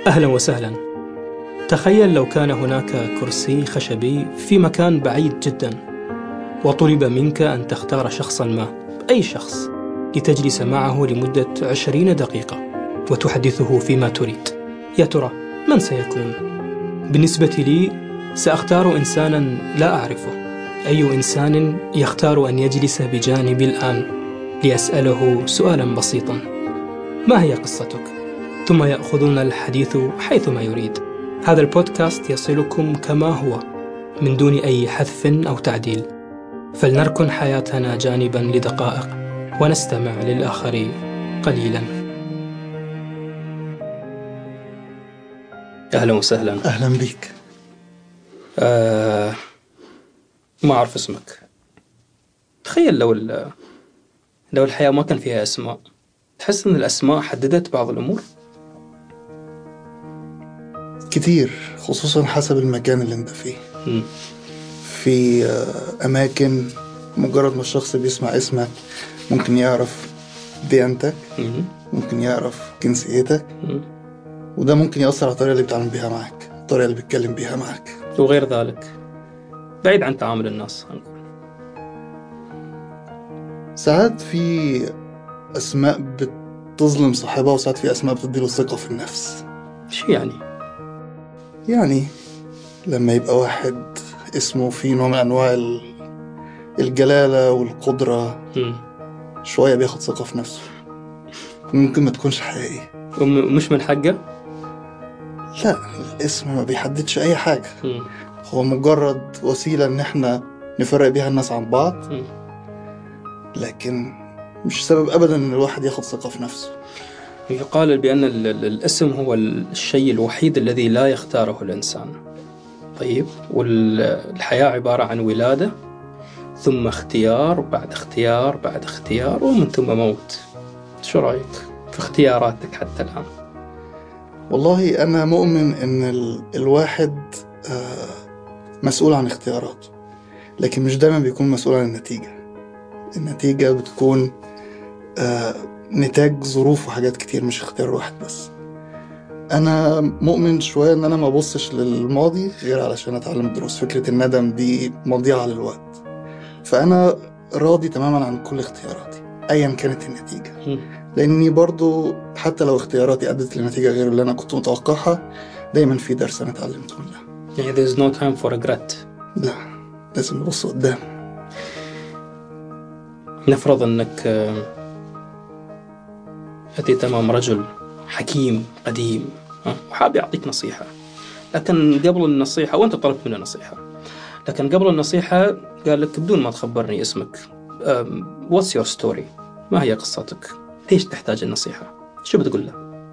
أهلا وسهلا تخيل لو كان هناك كرسي خشبي في مكان بعيد جدا وطلب منك أن تختار شخصا ما أي شخص لتجلس معه لمدة عشرين دقيقة وتحدثه فيما تريد يا ترى من سيكون؟ بالنسبة لي سأختار إنسانا لا أعرفه أي إنسان يختار أن يجلس بجانبي الآن لأسأله سؤالا بسيطا ما هي قصتك؟ ثم يأخذون الحديث حيثما يريد هذا البودكاست يصلكم كما هو من دون أي حذف أو تعديل فلنركن حياتنا جانبا لدقائق ونستمع للآخر قليلا أهلا وسهلا أهلا بك آه ما أعرف اسمك تخيل لو ال- لو الحياة ما كان فيها أسماء تحس أن الأسماء حددت بعض الأمور؟ كتير خصوصا حسب المكان اللي انت فيه مم. في آه، أماكن مجرد ما الشخص بيسمع اسمك ممكن يعرف ديانتك مم. ممكن يعرف جنسيتك مم. وده ممكن يأثر على الطريقة اللي بيتعامل بيها معاك الطريقة اللي بيتكلم بيها معاك وغير ذلك بعيد عن تعامل الناس هنقول ساعات في أسماء بتظلم صاحبها وساعات في أسماء بتديله ثقة في النفس شو يعني؟ يعني لما يبقى واحد اسمه فيه نوع من أنواع ال- الجلالة والقدرة مم. شوية بياخد ثقة في نفسه ممكن ما تكونش حقيقية وم- مش من حقه؟ لا الاسم ما بيحددش أي حاجة مم. هو مجرد وسيلة إن إحنا نفرق بيها الناس عن بعض مم. لكن مش سبب أبدا إن الواحد ياخد ثقة في نفسه يقال بأن ال- ال- الاسم هو الشيء الوحيد الذي لا يختاره الإنسان طيب والحياة عبارة عن ولادة ثم اختيار بعد اختيار بعد اختيار ومن ثم موت شو رأيك في اختياراتك حتى الآن والله أنا مؤمن إن ال... الواحد آه، مسؤول عن اختياراته لكن مش دايما بيكون مسؤول عن النتيجة النتيجة بتكون آه، نتاج ظروف وحاجات كتير مش اختيار واحد بس أنا مؤمن شوية إن أنا ما أبصش للماضي غير علشان أتعلم دروس فكرة الندم دي مضيعة للوقت فأنا راضي تماما عن كل اختياراتي أيا كانت النتيجة مم. لاني برضو حتى لو اختياراتي ادت لنتيجه غير اللي انا كنت متوقعها دايما في درس انا اتعلمته منها يعني there is no time for regret لا لازم نبص قدام نفرض أنك آه، أتيت أمام رجل حكيم قديم ها، وحاب يعطيك نصيحة لكن قبل النصيحة وأنت طلبت منه نصيحة لكن قبل النصيحة قال لك بدون ما تخبرني اسمك واتس يور ستوري ما هي قصتك ليش تحتاج النصيحة شو بتقول له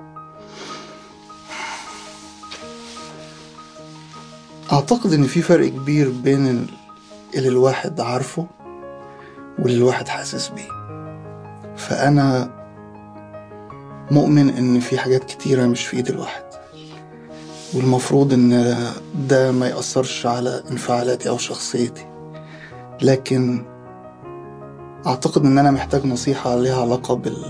اعتقد ان في فرق كبير بين ال- اللي الواحد عارفه واللي الواحد حاسس بيه فانا مؤمن ان في حاجات كتيره مش في ايد الواحد والمفروض ان ده ما يأثرش على انفعالاتي او شخصيتي لكن اعتقد ان انا محتاج نصيحه ليها علاقه بال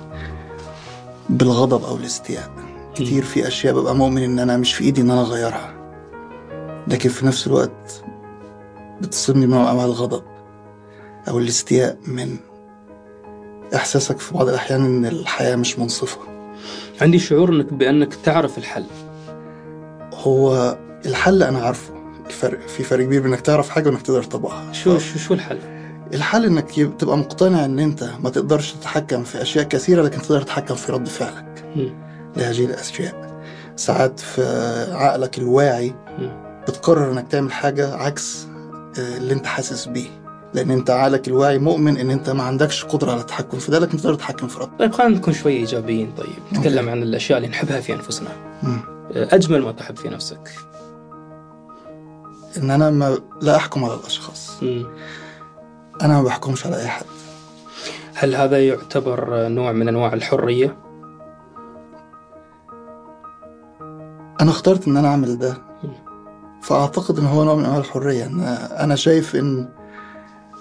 بالغضب او الاستياء كتير في اشياء ببقى مؤمن ان انا مش في ايدي ان انا اغيرها لكن في نفس الوقت بتصيبني بنوع من انواع الغضب او الاستياء من احساسك في بعض الاحيان ان الحياه مش منصفه عندي شعور أنك بأنك تعرف الحل هو الحل انا عارفه الفرق في فرق كبير بين انك تعرف حاجه وانك تقدر تطبقها شو شو شو الحل الحل انك يب- تبقى مقتنع ان انت ما تقدرش تتحكم في اشياء كثيره لكن تقدر تتحكم في رد فعلك مم. لهذه الاشياء ساعات في عقلك الواعي مم. بتقرر انك تعمل حاجه عكس آه، اللي انت حاسس بيه لان انت عقلك الواعي مؤمن ان انت ما عندكش قدره على التحكم في ده لكن تقدر تتحكم في رد طيب خلينا نكون شوي إيجابيين طيب نتكلم عن الأشياء اللي نحبها في أنفسنا مم. أجمل ما تحب في نفسك ان انا ما لا احكم على الاشخاص مم. انا ما بحكمش على اي حد هل هذا يعتبر نوع من أنواع الحرية؟ انا اخترت ان انا اعمل ده فاعتقد ان هو نوع من انواع الحريه ان انا شايف ان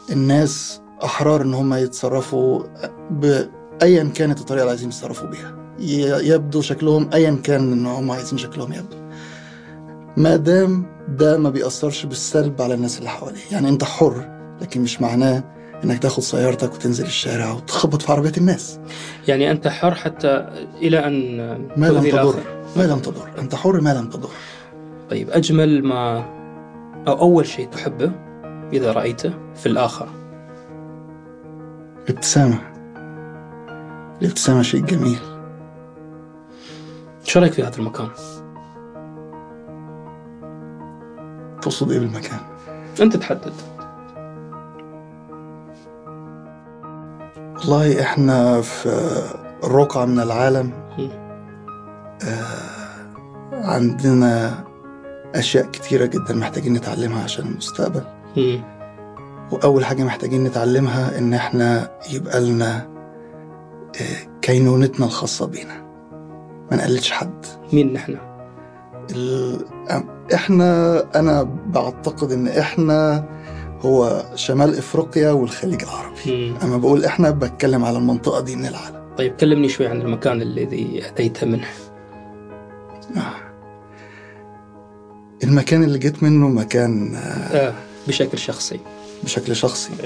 الناس احرار ان هم يتصرفوا بايا كانت الطريقه اللي عايزين يتصرفوا بيها ي- يبدو شكلهم ايا كان ان هم عايزين شكلهم يبدو ما دام ده ما بيأثرش بالسلب على الناس اللي حواليه يعني انت حر لكن مش معناه انك تاخد سيارتك وتنزل الشارع وتخبط في عربيات الناس يعني أنت حر حتى إلى أن ما لم تؤذي تضر الآخر ما لم تضر انت حر ما لم تضر طيب أجمل ما أو أول شيء تحبه إذا رأيته في الآخر الابتسامة الابتسامة شيء جميل شو رأيك في هذا المكان؟ تقصد ايه بالمكان أنت تحدد والله احنا في رقعة من العالم مم. آه عندنا أشياء كتيرة جدا محتاجين نتعلمها عشان المستقبل مم. وأول حاجة محتاجين نتعلمها إن إحنا يبقى لنا آه، كينونتنا الخاصة بينا ما نقلدش حد مين نحن؟ ال... أم- إحنا أنا بعتقد إن إحنا هو شمال إفريقيا والخليج العربي مم. أما بقول إحنا بتكلم على المنطقة دي من العالم طيب كلمني شوي عن المكان الذي أتيت منه آه. المكان اللي جيت منه مكان آه، آه بشكل شخصي بشكل شخصي إيه.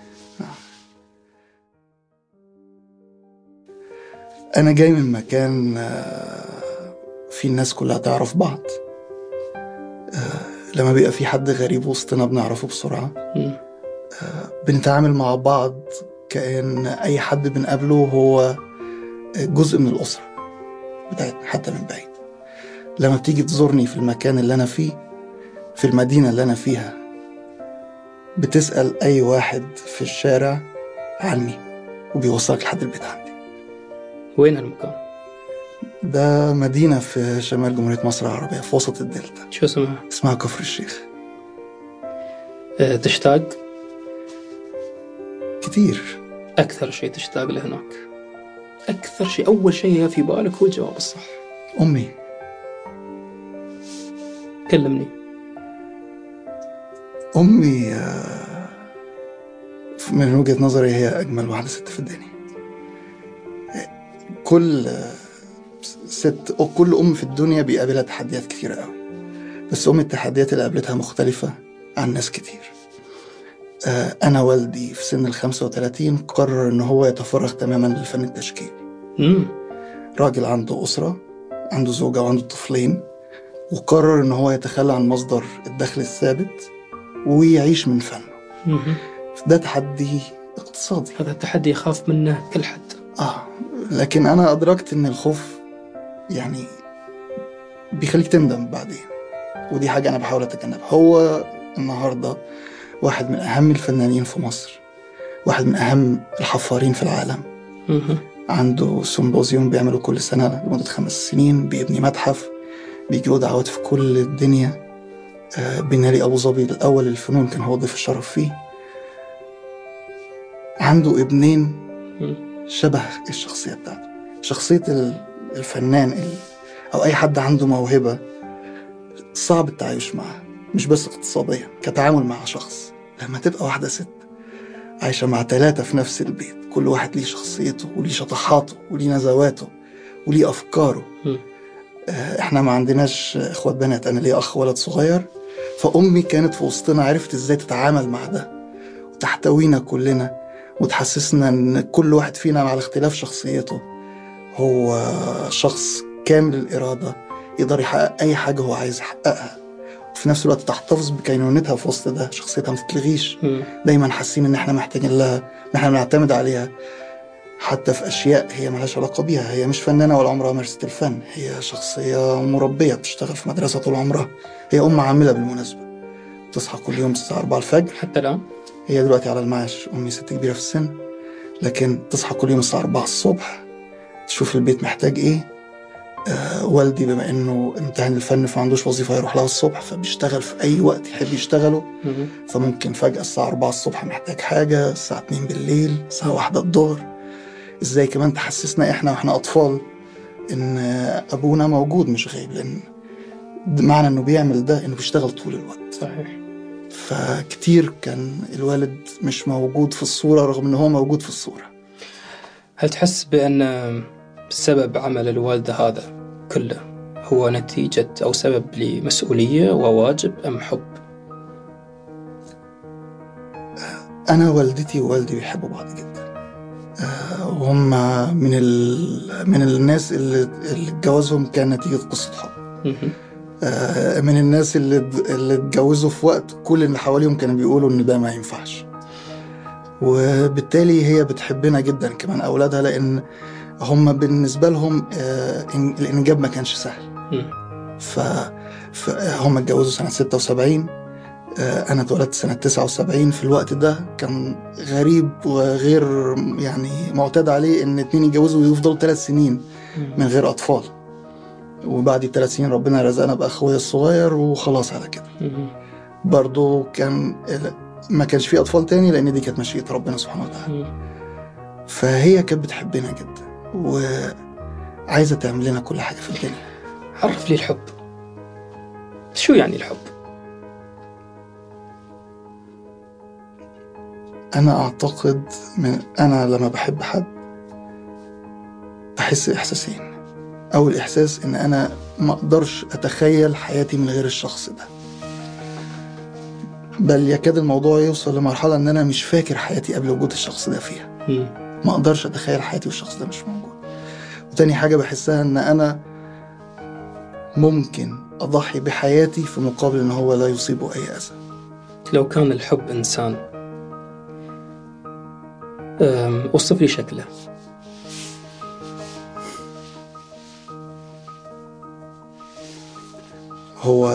أنا جاي من مكان آه، فيه الناس كلها تعرف بعض آه، لما بيبقى في حد غريب وسطنا بنعرفه بسرعة مم. بنتعامل مع بعض كأن أي حد بنقابله هو جزء من الأسرة بتاعتنا حتى من بعيد لما بتيجي تزورني في المكان اللي أنا فيه في المدينة اللي أنا فيها بتسأل أي واحد في الشارع عني وبيوصلك لحد البيت عندي وين هالمكان؟ ده مدينة في شمال جمهورية مصر العربية في وسط الدلتا شو اسمها؟ اسمها كفر الشيخ آه تشتاق كتير أكثر شيء تشتاق لهناك أكثر شيء أول شيء في بالك هو الجواب الصح أمي كلمني أمي آه، من وجهة نظري هي أجمل واحدة ست في الدنيا كل آه، ست أو كل أم في الدنيا بيقابلها تحديات كتيرة قوي بس أم التحديات اللي قابلتها مختلفة عن ناس كتير آه، أنا والدي في سن ال 35 قرر إن هو يتفرغ تماما للفن التشكيلي مم. راجل عنده أسرة عنده زوجة وعنده طفلين وقرر إن هو يتخلى عن مصدر الدخل الثابت ويعيش من فنه مم. ده تحدي اقتصادي هذا التحدي يخاف منه كل حد اه لكن انا ادركت ان الخوف يعني بيخليك تندم بعدين ودي حاجة انا بحاول اتجنبها هو النهاردة واحد من اهم الفنانين في مصر واحد من اهم الحفارين في العالم مم. عنده سيمبوزيوم بيعمله كل سنة لمدة خمس سنين بيبني متحف بيجيله دعوات في كل الدنيا آه، بنالي أبو ظبي الأول للفنون كان هو ضيف الشرف فيه عنده ابنين مم. شبه الشخصية بتاعته شخصية ال- الفنان ال- أو أي حد عنده موهبة صعب التعايش معها مش بس اقتصاديا كتعامل مع شخص لما تبقى واحدة ست عايشة مع ثلاثة في نفس البيت كل واحد ليه شخصيته وليه شطحاته وليه نزواته وليه أفكاره مم. آه، احنا ما عندناش اخوات بنات انا ليا اخ ولد صغير فامي كانت في وسطنا عرفت ازاي تتعامل مع ده وتحتوينا كلنا وتحسسنا ان كل واحد فينا على اختلاف شخصيته هو شخص كامل الاراده يقدر يحقق اي حاجه هو عايز يحققها وفي نفس الوقت تحتفظ بكينونتها في وسط ده شخصيتها ما تتلغيش مم. دايما حاسين ان احنا محتاجين لها ان احنا بنعتمد عليها حتى في اشياء هي ملهاش علاقه بيها هي مش فنانه ولا عمرها مارست الفن هي شخصيه مربيه بتشتغل في مدرسه طول عمرها هي ام عامله بالمناسبه تصحى كل يوم الساعه 4 الفجر حتى الآن هي دلوقتي على المعاش امي ست كبيره في السن لكن تصحى كل يوم الساعه 4 الصبح تشوف البيت محتاج ايه آه والدي بما انه امتحن الفن فما عندوش وظيفه يروح لها الصبح فبيشتغل في اي وقت يحب يشتغله مم. فممكن فجأة الساعة 4 الصبح محتاج حاجة الساعة 2 بالليل الساعة 1 الظهر ازاي كمان تحسسنا احنا واحنا اطفال ان ابونا موجود مش غايب لان ده معنى انه بيعمل ده انه بيشتغل طول الوقت صحيح فكتير كان الوالد مش موجود في الصورة رغم ان هو موجود في الصورة هل تحس بأن سبب عمل الوالدة هذا كله هو نتيجة أو سبب لمسؤولية وواجب أم حب؟ أنا والدتي ووالدي بيحبوا بعض جدا آه، وهم من ال... من الناس اللي اللي جوازهم كان نتيجة قصة حب مهم. آه، من الناس اللي اللي اتجوزوا في وقت كل اللي حواليهم كانوا بيقولوا ان ده ما ينفعش وبالتالي هي بتحبنا جدا كمان اولادها لان هم بالنسبه لهم آه، إن- الانجاب ما كانش سهل مم. ف فهم اتجوزوا سنه 76 آه، انا اتولدت سنه 79 في الوقت ده كان غريب وغير يعني معتاد عليه ان اتنين يتجوزوا ويفضلوا ثلاث سنين من غير اطفال وبعد الثلاث سنين ربنا رزقنا باخويا الصغير وخلاص على كده مهم. برضو كان ما كانش فيه اطفال تاني لان دي كانت مشيئه ربنا سبحانه وتعالى مم. فهي كانت بتحبنا جدا وعايزه تعمل لنا كل حاجه في الدنيا عرف لي الحب شو يعني الحب؟ انا اعتقد من انا لما بحب حد بحس احساسين اول احساس ان انا ما اقدرش اتخيل حياتي من غير الشخص ده بل يكاد الموضوع يوصل لمرحله ان انا مش فاكر حياتي قبل وجود الشخص ده فيها مم. ما اقدرش اتخيل حياتي والشخص ده مش موجود وتاني حاجه بحسها ان انا ممكن اضحي بحياتي في مقابل ان هو لا يصيبه اي اذى لو كان الحب إنسان أم، وصف لي شكله هو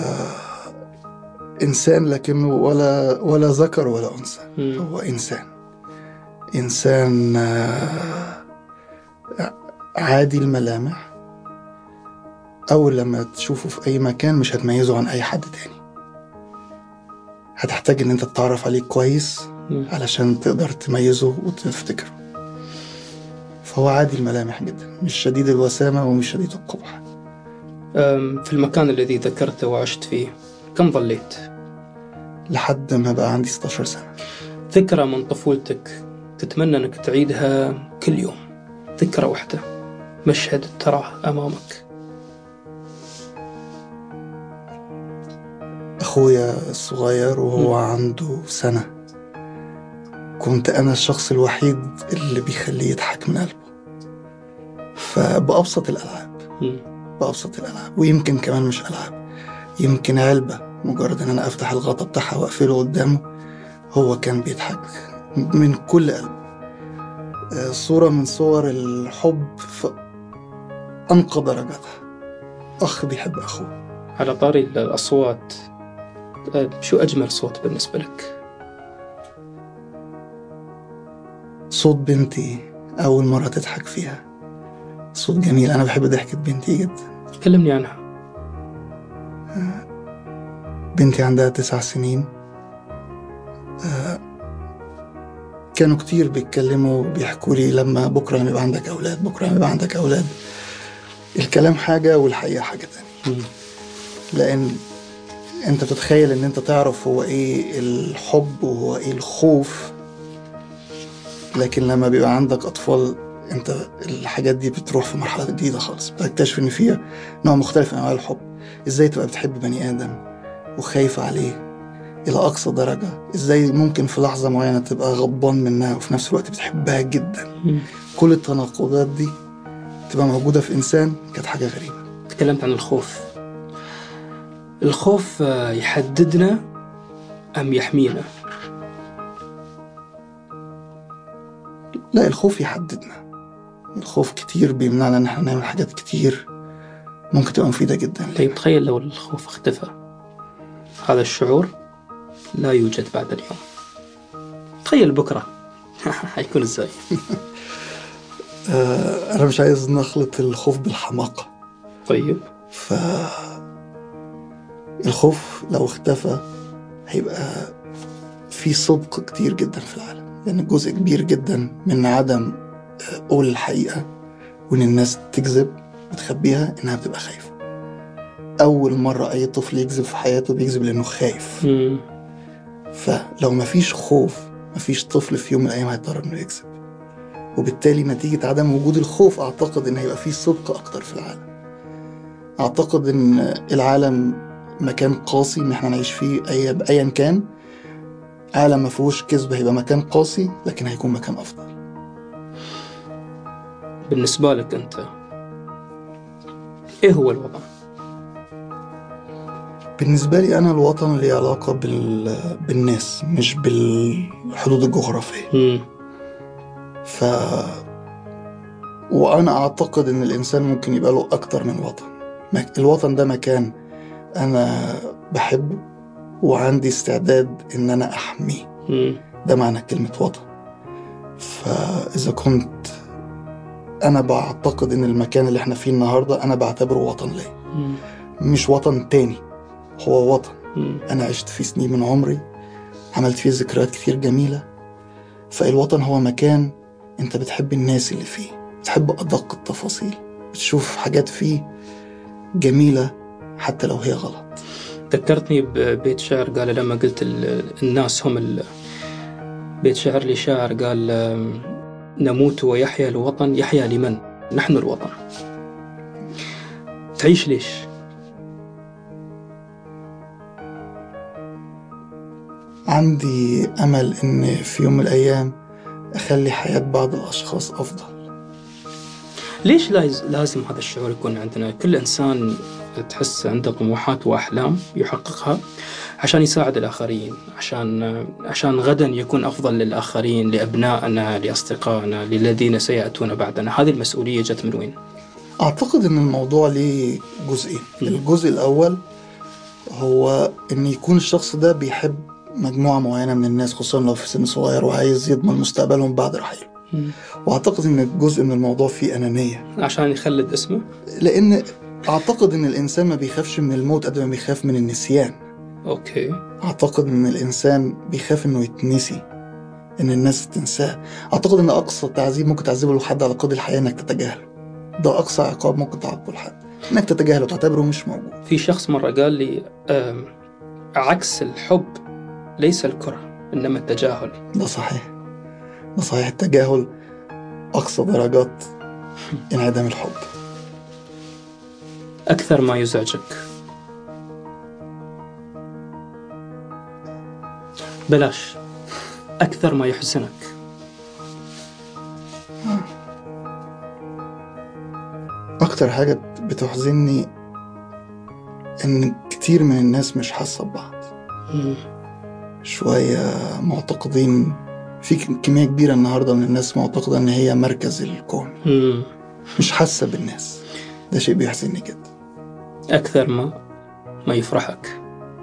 انسان لكنه ولا ولا ذكر ولا انثى مم. هو انسان انسان آه، عادي الملامح اول لما تشوفه في اي مكان مش هتميزه عن اي حد تاني هتحتاج ان انت تتعرف عليه كويس مم. علشان تقدر تميزه وتفتكره فهو عادي الملامح جدا مش شديد الوسامة ومش شديد القبح أم، في المكان الذي ذكرته وعشت فيه كم ظليت؟ لحد ما بقى عندي 16 سنة ذكرى من طفولتك تتمنى أنك تعيدها كل يوم ذكرى واحدة مشهد تراه أمامك أخويا الصغير وهو عنده سنة كنت أنا الشخص الوحيد اللي بيخليه يضحك من قلبه فبأبسط الألعاب مم. بأبسط الألعاب ويمكن كمان مش ألعاب يمكن علبة مجرد إن أنا أفتح الغطا بتاعها وأقفله قدامه هو كان بيضحك من كل قلب آه، صورة من صور الحب في أنقى درجاتها أخ بيحب أخوه على طاري الأصوات أه، شو أجمل صوت بالنسبة لك؟ صوت بنتي أول مرة تضحك فيها صوت جميل أنا بحب ضحكة بنتي جدا كلمني عنها بنتي عندها تسع سنين آه، كانوا كتير بيتكلموا بيحكوا لي لما بكرة لما يبقى عندك أولاد بكرة لما يبقى عندك أولاد الكلام حاجة والحقيقة حاجة تانية مم. لأن أنت بتتخيل إن أنت تعرف هو إيه الحب وهو إيه الخوف لكن لما بيبقى عندك أطفال أنت الحاجات دي بتروح في مرحلة جديدة خالص بتكتشف إن فيها نوع مختلف من أنواع الحب إزاي تبقى بتحب بني آدم وخايف عليه إلى أقصى درجة إزاي ممكن في لحظة معينة تبقى غضبان منها وفي نفس الوقت بتحبها جدا مم. كل التناقضات دي تبقى موجودة في إنسان كانت حاجة غريبة تكلمت عن الخوف الخوف آه، يحددنا أم يحمينا لا الخوف يحددنا الخوف كتير بيمنعنا إن احنا نعمل حاجات كتير ممكن تبقى مفيدة جدا طيب تخيل لو الخوف اختفى هذا الشعور لا يوجد بعد اليوم تخيل بكرة حيكون ازاي آه أنا مش عايز نخلط الخوف بالحماقة طيب ف الخوف لو اختفى هيبقى في صدق كتير جدا في العالم لأن جزء كبير جدا من عدم آه، قول الحقيقة وإن الناس تكذب وتخبيها إنها بتبقى خايفة أول مرة أي طفل يكذب في حياته بيكذب لأنه خايف مم. فلو مفيش خوف مفيش طفل في يوم من الأيام هيضطر إنه يكذب وبالتالي نتيجة عدم وجود الخوف أعتقد إن هيبقى فيه صدق أكتر في العالم أعتقد إن العالم مكان قاسي إن إحنا نعيش فيه أي أيا كان عالم ما فيهوش كذب هيبقى مكان قاسي لكن هيكون مكان أفضل بالنسبة لك أنت إيه هو الوطن؟ بالنسبة لي أنا الوطن ليه علاقة بال... بالناس مش بالحدود الجغرافية مم. ف وأنا أعتقد إن الإنسان ممكن يبقى له أكتر من وطن مك- الوطن ده مكان أنا بحبه وعندي استعداد إن أنا أحميه مم. ده معنى كلمة وطن فإذا كنت أنا بعتقد إن المكان اللي إحنا فيه النهاردة أنا بعتبره وطن ليا مم. مش وطن تاني هو وطن مم. أنا عشت فيه سنين من عمري عملت فيه ذكريات كتير جميلة فالوطن هو مكان أنت بتحب الناس اللي فيه بتحب أدق التفاصيل بتشوف حاجات فيه جميلة حتى لو هي غلط ذكرتني ببيت شعر قال لما قلت ال- الناس هم ال... بيت شعر لشاعر قال آم، نموت ويحيا الوطن يحيا لمن؟ نحن الوطن تعيش ليش؟ عندي أمل إن في يوم من الأيام أخلي حياة بعض الأشخاص أفضل ليش لاز- لازم هذا الشعور يكون عندنا؟ كل إنسان تحس عنده طموحات وأحلام يحققها عشان يساعد الآخرين عشان عشان غدا يكون أفضل للآخرين لأبنائنا لأصدقائنا للذين سيأتون بعدنا هذه المسؤولية جت من وين؟ أعتقد إن الموضوع ليه جزئين مم. الجزء الأول هو إن يكون الشخص ده بيحب مجموعة معينة من الناس خصوصا لو في سن صغير وعايز يضمن مستقبلهم بعد رحيله وأعتقد إن جزء من الموضوع فيه أنانية عشان يخلد اسمه؟ لأن أعتقد إن الإنسان ما بيخافش من الموت قد ما بيخاف من النسيان أوكي أعتقد إن الإنسان بيخاف إنه يتنسي إن الناس تنساه أعتقد إن أقصى تعذيب ممكن تعذبه لحد على قيد الحياة إنك تتجاهله ده أقصى عقاب ممكن تعاقبه لحد إنك تتجاهله وتعتبره مش موجود في شخص مرة قال لي آم، عكس الحب ليس الكره إنما التجاهل ده صحيح ده صحيح التجاهل أقصى درجات انعدام الحب أكثر ما يزعجك بلاش أكثر ما يحزنك أكتر حاجة بتحزنني إن كتير من الناس مش حاسة ببعض شوية معتقدين في كمية كبيرة النهاردة من الناس معتقدة إن هي مركز الكون مم. مش حاسة بالناس ده شيء بيحزنني جدا أكثر ما ما يفرحك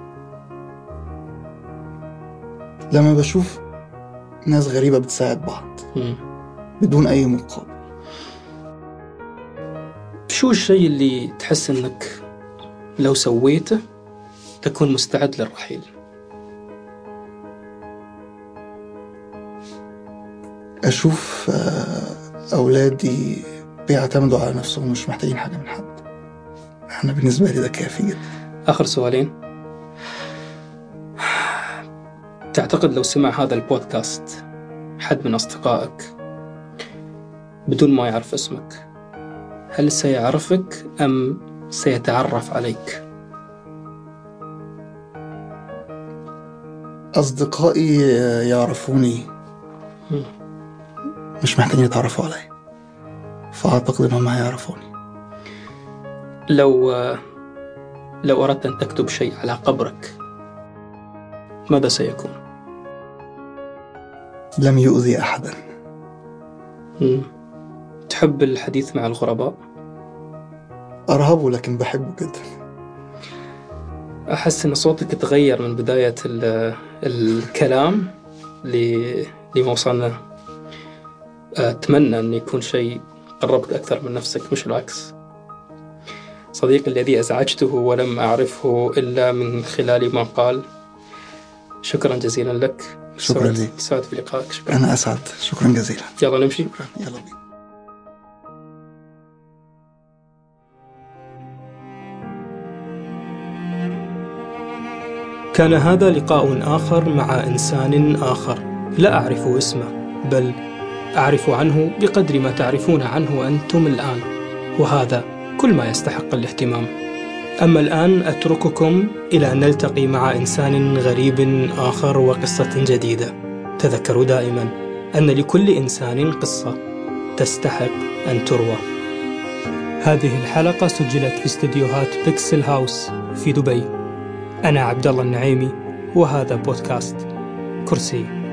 لما بشوف ناس غريبة بتساعد بعض مم. بدون أي مقابل شو الشيء اللي تحس إنك لو سويته تكون مستعد للرحيل أشوف آه، أولادي بيعتمدوا على نفسهم مش محتاجين حاجة من حد أنا بالنسبة لي ده كافي جدا آخر سؤالين تعتقد لو سمع هذا البودكاست حد من أصدقائك بدون ما يعرف اسمك هل سيعرفك أم سيتعرف عليك؟ أصدقائي آه، يعرفوني مم. مش محتاجين يتعرفوا عليا فأعتقد إنهم هيعرفوني لو لو أردت أن تكتب شيء على قبرك ماذا سيكون؟ لم يؤذي أحدا مم. تحب الحديث مع الغرباء؟ أرهبه لكن بحبه جدا أحس أن صوتك تغير من بداية ال- الكلام ل- لما وصلنا أتمنى أن يكون شيء قربك أكثر من نفسك مش العكس صديقي الذي أزعجته ولم أعرفه إلا من خلال ما قال شكرا جزيلا لك شكراً سعد- لك. سعد في لقائك شكرا أنا أسعد شكرا جزيلا يلا نمشي شكرا يلا بينا كان هذا لقاء آخر مع إنسان آخر لا أعرف اسمه بل أعرف عنه بقدر ما تعرفون عنه أنتم الآن وهذا كل ما يستحق الاهتمام أما الآن أترككم إلى أن نلتقي مع إنسان غريب آخر وقصة جديدة تذكروا دائما أن لكل إنسان قصة تستحق أن تروى هذه الحلقة سجلت في استديوهات بيكسل هاوس في دبي أنا عبد الله النعيمي وهذا بودكاست كرسي